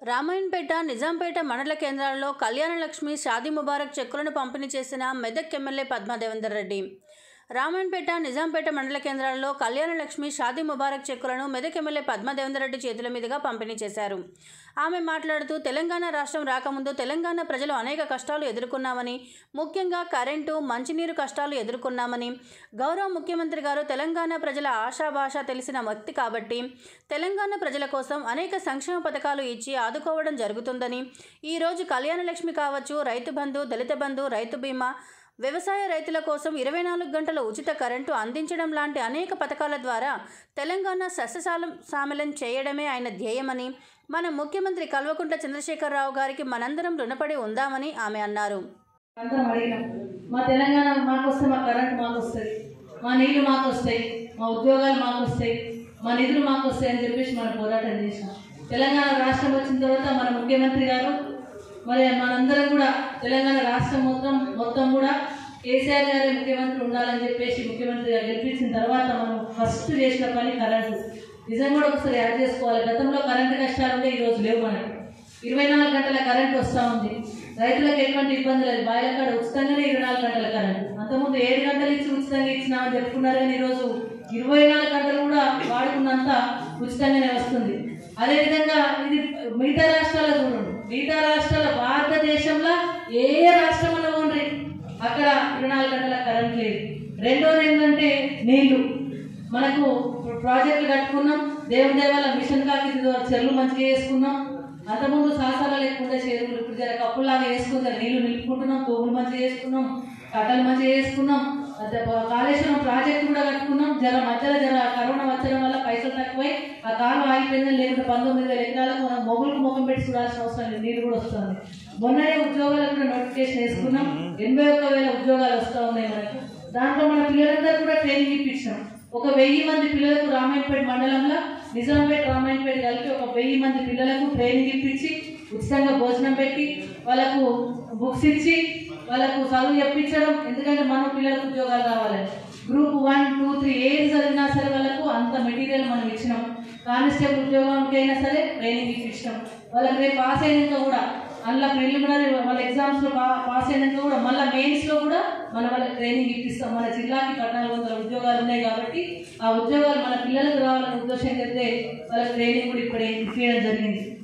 రామాయణపేట నిజాంపేట మండల కేంద్రాలలో కళ్యాణలక్ష్మి షాదీ ముబారక్ చెక్కులను పంపిణీ చేసిన మెదక్ ఎమ్మెల్యే పద్మాదేవేందర్ రెడ్డి రామాయణపేట నిజాంపేట మండల కేంద్రాలలో కళ్యాణలక్ష్మి షాదీ ముబారక్ చెక్కులను మెదక్ ఎమ్మెల్యే పద్మాదేవేందర్ రెడ్డి చేతుల మీదుగా పంపిణీ చేశారు ఆమె మాట్లాడుతూ తెలంగాణ రాష్ట్రం రాకముందు తెలంగాణ ప్రజలు అనేక కష్టాలు ఎదుర్కొన్నామని ముఖ్యంగా కరెంటు మంచినీరు కష్టాలు ఎదుర్కొన్నామని గౌరవ ముఖ్యమంత్రి గారు తెలంగాణ ప్రజల ఆశాభాష తెలిసిన వ్యక్తి కాబట్టి తెలంగాణ ప్రజల కోసం అనేక సంక్షేమ పథకాలు ఇచ్చి ఆదుకోవడం జరుగుతుందని ఈరోజు కళ్యాణలక్ష్మి కావచ్చు రైతు బంధు దళిత బంధు రైతు బీమా వ్యవసాయ రైతుల కోసం ఇరవై నాలుగు గంటల ఉచిత కరెంటు అందించడం లాంటి అనేక పథకాల ద్వారా తెలంగాణ సస్యశాలం సామలం చేయడమే ఆయన ధ్యేయమని మన ముఖ్యమంత్రి కల్వకుంట్ల చంద్రశేఖరరావు గారికి మనందరం రుణపడి ఉందామని ఆమె అన్నారు అందరం అడిగినాం మా తెలంగాణ మాకు వస్తే మా కరెంట్ మాకు వస్తుంది మా నీళ్లు మాకు వస్తాయి మా ఉద్యోగాలు మాకు వస్తాయి మా నిధులు మాకు వస్తాయి అని చెప్పేసి మనం పోరాటం చేసినాం తెలంగాణ రాష్ట్రం వచ్చిన తర్వాత మన ముఖ్యమంత్రి గారు మరి మనందరం కూడా తెలంగాణ రాష్ట్రం మొత్తం మొత్తం కూడా కేసీఆర్ గారే ముఖ్యమంత్రి ఉండాలని చెప్పేసి ముఖ్యమంత్రిగా గెలిపించిన తర్వాత మనం ఫస్ట్ చేసిన పని కరెంటు నిజం కూడా ఒకసారి యాడ్ చేసుకోవాలి గతంలో కరెంటు కష్టాలు ఉంటే ఈరోజు లేవు మనకి ఇరవై నాలుగు గంటల కరెంట్ వస్తూ ఉంది రైతులకు ఎటువంటి ఇబ్బంది లేదు బాయిల కాడ ఉచితంగానే ఇరవై నాలుగు గంటల కరెంట్ అంతకుముందు ఏడు గంటలు ఇచ్చి ఉచితంగా ఇచ్చినామని చెప్పుకున్నారు కానీ ఈరోజు ఇరవై నాలుగు గంటలు కూడా వాడుకున్నంత ఉచితంగానే వస్తుంది అదేవిధంగా ఇది మిగతా రాష్ట్రాల్లో చూడండి మిగతా రాష్ట్రాల భారతదేశంలో ఏ రాష్ట్రంలో ఉండ్రి అక్కడ ఇరవై నాలుగు గంటల కరెంట్ లేదు రెండోది ఏంటంటే నీళ్లు మనకు ప్రాజెక్టులు కట్టుకున్నాం దేవుని దేవాల మిషన్ కాకి చెరువులు మంచిగా వేసుకున్నాం అంతకుముందు సాసాల లేకుండా చెరువులు ఇప్పుడు జర కప్పులాగా వేసుకుంటాం నీళ్లు నిలుపుకుంటున్నాం తోపులు మంచిగా వేసుకున్నాం కట్టలు మంచిగా వేసుకున్నాం అదే ప- కాళేశ్వరం ప్రాజెక్ట్ కూడా కట్టుకున్నాం జర మధ్యలో జర కరోనా వచ్చడం వల్ల పైసలు తక్కువై ఆ కాలం ఆగిపోయిందని లేకుంటే పంతొమ్మిది వేల ఎకరాలకు మనం మొగులకు ముఖం పెట్టి చూడాల్సిన అవసరం లేదు నీళ్ళు కూడా వస్తుంది మొన్ననే ఉద్యోగాలకు కూడా నోటిఫికేషన్ వేసుకున్నాం ఎనభై ఒక్క వేల ఉద్యోగాలు వస్తూ ఉన్నాయి మనకు దాంట్లో మన పిల్లలందరూ కూడా ట్రైనింగ్ ఇప్పించాం ఒక వెయ్యి మంది పిల్లలకు రామాయణపేట మండలంలో నిజాంపేట రామాయణపేట కలిపి ఒక వెయ్యి మంది పిల్లలకు ట్రైనింగ్ ఇప్పించి ఉచితంగా భోజనం పెట్టి వాళ్ళకు బుక్స్ ఇచ్చి వాళ్ళకు చదువు చెప్పించడం ఎందుకంటే మన పిల్లలకు ఉద్యోగాలు కావాలని గ్రూప్ వన్ టూ త్రీ ఏది చదివినా సరే వాళ్ళకు అంత మెటీరియల్ మనం ఇచ్చినాం కానిస్టేబుల్ ఉద్యోగానికి అయినా సరే ట్రైనింగ్ ఇప్పించినాం వాళ్ళకి రేపు పాస్ అయినాక కూడా అందులో ప్రిలిమినరీ వాళ్ళ ఎగ్జామ్స్ లో పా- పాస్ అయినాక కూడా మళ్ళీ మెయిన్స్ లో కూడా మన వాళ్ళకి ట్రైనింగ్ ఇప్పిస్తాం మన జిల్లాకి పద్నాలుగు వందల ఉద్యోగాలు ఉన్నాయి కాబట్టి ఆ ఉద్యోగాలు మన పిల్లలకు రావాలనే ఉద్దేశం అయితే వాళ్ళకి ట్రైనింగ్ కూడా ఇప్పుడే ఇప్పించడం జరిగింది